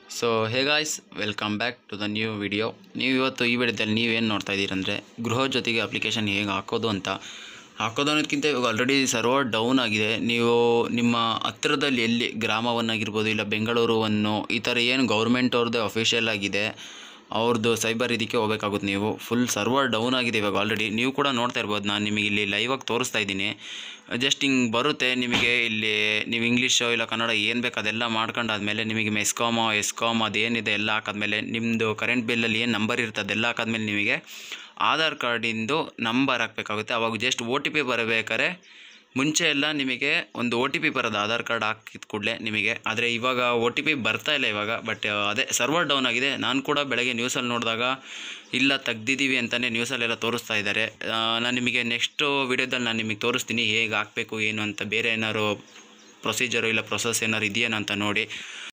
so hey guys welcome back to the new video ನೀವು ಇವತ್ತು ಈ ವಿಡಿಯೋದಲ್ಲಿ ನೀವೇನು ನೋಡ್ತಾ ಇದ್ದೀರಂದರೆ ಗೃಹ ಜೊತೆಗೆ ಅಪ್ಲಿಕೇಶನ್ ಹೇಗೆ ಹಾಕೋದು ಅಂತ ಹಾಕೋದು ಅನ್ನೋದಕ್ಕಿಂತ ಇವಾಗ ಆಲ್ರೆಡಿ ಸರ್ವರ್ ಡೌನ್ ಆಗಿದೆ ನೀವು ನಿಮ್ಮ ಹತ್ತಿರದಲ್ಲಿ ಎಲ್ಲಿ ಗ್ರಾಮವನ್ನಾಗಿರ್ಬೋದು ಇಲ್ಲ ಬೆಂಗಳೂರುವನ್ನು ಈ ಥರ ಏನು ಗೌರ್ಮೆಂಟ್ ಅವ್ರದ್ದೇ ಅಫಿಷಿಯಲ್ ಆಗಿದೆ ಅವ್ರದ್ದು ಸೈಬರ್ ಇದಕ್ಕೆ ಹೋಗ್ಬೇಕಾಗುತ್ತೆ ನೀವು ಫುಲ್ ಸರ್ವರ್ ಡೌನ್ ಆಗಿದೆ ಇವಾಗ ಆಲ್ರೆಡಿ ನೀವು ಕೂಡ ನೋಡ್ತಾ ಇರ್ಬೋದು ನಾನು ನಿಮಗೆ ಇಲ್ಲಿ ಲೈವಾಗಿ ತೋರಿಸ್ತಾ ಇದ್ದೀನಿ ಜಸ್ಟ್ ಹಿಂಗೆ ಬರುತ್ತೆ ನಿಮಗೆ ಇಲ್ಲಿ ನೀವು ಇಂಗ್ಲೀಷು ಇಲ್ಲ ಕನ್ನಡ ಏನು ಬೇಕು ಅದೆಲ್ಲ ಮಾಡ್ಕೊಂಡಾದ್ಮೇಲೆ ನಿಮಗೆ ಮೆಸ್ಕಾಮ ಎಸ್ಕಾಮ್ ಅದೇನಿದೆ ಎಲ್ಲ ಹಾಕಾದ್ಮೇಲೆ ನಿಮ್ಮದು ಕರೆಂಟ್ ಬಿಲ್ಲಲ್ಲಿ ಏನು ನಂಬರ್ ಇರುತ್ತೆ ಅದೆಲ್ಲ ಹಾಕಾದ್ಮೇಲೆ ನಿಮಗೆ ಆಧಾರ್ ಕಾರ್ಡಿಂದು ನಂಬರ್ ಹಾಕಬೇಕಾಗುತ್ತೆ ಅವಾಗ ಜಸ್ಟ್ ಒ ಟಿ ಪಿ ಬರಬೇಕಾದ್ರೆ ಮುಂಚೆ ಎಲ್ಲ ನಿಮಗೆ ಒಂದು ಒ ಟಿ ಪಿ ಬರೋದು ಆಧಾರ್ ಕಾರ್ಡ್ ಹಾಕಿದ ಕೂಡಲೇ ನಿಮಗೆ ಆದರೆ ಇವಾಗ ಒ ಟಿ ಪಿ ಬರ್ತಾ ಇಲ್ಲ ಇವಾಗ ಬಟ್ ಅದೇ ಸರ್ವರ್ ಡೌನ್ ಆಗಿದೆ ನಾನು ಕೂಡ ಬೆಳಗ್ಗೆ ನ್ಯೂಸಲ್ಲಿ ನೋಡಿದಾಗ ಇಲ್ಲ ತೆಗ್ದಿದ್ದೀವಿ ಅಂತಲೇ ನ್ಯೂಸಲ್ಲೆಲ್ಲ ತೋರಿಸ್ತಾ ಇದ್ದಾರೆ ನಾನು ನಿಮಗೆ ನೆಕ್ಸ್ಟು ವಿಡಿಯೋದಲ್ಲಿ ನಾನು ನಿಮಗೆ ತೋರಿಸ್ತೀನಿ ಹೇಗೆ ಹಾಕಬೇಕು ಏನು ಅಂತ ಬೇರೆ ಏನಾದ್ರು ಪ್ರೊಸೀಜರು ಇಲ್ಲ ಪ್ರೊಸೆಸ್ ಏನಾದ್ರು ಇದೆಯೇನೋ ಅಂತ ನೋಡಿ